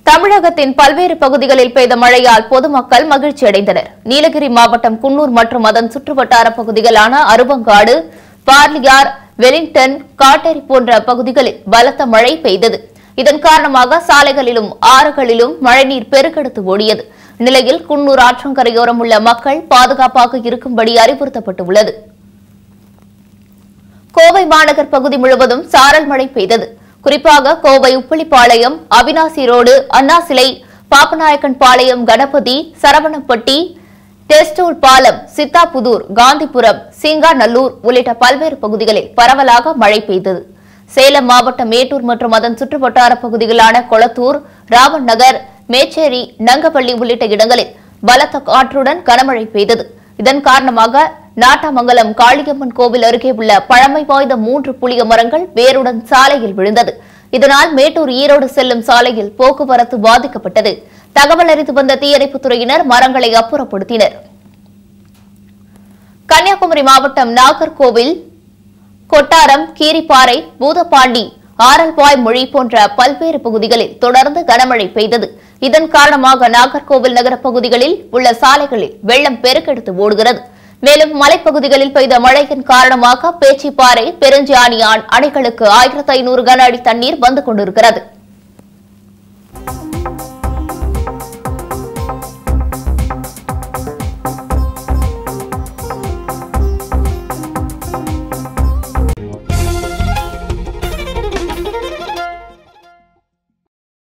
தமிழகத்தின் பல்வேறு பகுதிகளில் பெய்த மழையால் பொதுமக்கள் மகிழ்ச்சி அடைந்தனர் நீலகிரி மாவட்டம் குன்னூர் மற்றும் அதன் சுற்றுவட்டார பகுதிகளான அருவங்காடு பார்லியார் வெலிங்டன் காட்டேரி போன்ற பகுதிகளில் பலத்த மழை பெய்தது இதன் காரணமாக சாலைகளிலும் ஆறுகளிலும் மழைநீர் பெருக்கெடுத்து ஓடியது நிலையில் குன்னூர் ஆற்றங்கரையோரம் உள்ள மக்கள் பாதுகாப்பாக இருக்கும்படி அறிவுறுத்தப்பட்டுள்ளது கோவை மாநகர் பகுதி முழுவதும் சாரல் மழை பெய்தது குறிப்பாக கோவை உப்பிலிப்பாளையம் அவினாசி ரோடு அண்ணாசிலை பாப்பநாயக்கன் பாளையம் கணபதி சரவணப்பட்டி டெஸ்டூல் பாலம் சித்தாபுதூர் காந்திபுரம் சிங்காநல்லூர் உள்ளிட்ட பல்வேறு பகுதிகளில் பரவலாக மழை பெய்தது சேலம் மாவட்டம் மேட்டூர் மற்றும் அதன் சுற்றுவட்டார பகுதிகளான கொளத்தூர் ராமன் நகர் மேச்சேரி நங்கப்பள்ளி உள்ளிட்ட இடங்களில் பலத்த காற்றுடன் கனமழை பெய்தது இதன் காரணமாக நாட்டாமங்கலம் காளியம்மன் கோவில் அருகே உள்ள பழமை வாய்ந்த மூன்று புளிய மரங்கள் வேருடன் சாலையில் விழுந்தது இதனால் மேட்டூர் ஈரோடு செல்லும் சாலையில் போக்குவரத்து பாதிக்கப்பட்டது தகவல் அறிந்து வந்த தீயணைப்புத் துறையினர் மரங்களை அப்புறப்படுத்தினர் கன்னியாகுமரி மாவட்டம் நாகர்கோவில் கொட்டாரம் கீரிப்பாறை பூதப்பாண்டி ஆரல்வாய் மொழி போன்ற பல்வேறு பகுதிகளில் தொடர்ந்து கனமழை பெய்தது இதன் காரணமாக நாகர்கோவில் நகர பகுதிகளில் உள்ள சாலைகளில் வெள்ளம் பெருக்கெடுத்து ஓடுகிறது மேலும் மலைப்பகுதிகளில் பெய்த மழையின் காரணமாக பேச்சிப்பாறை பெருஞ்சாணியான் அணைகளுக்கு ஆயிரத்து ஐநூறு கன அடி தண்ணீர் வந்து கொண்டிருக்கிறது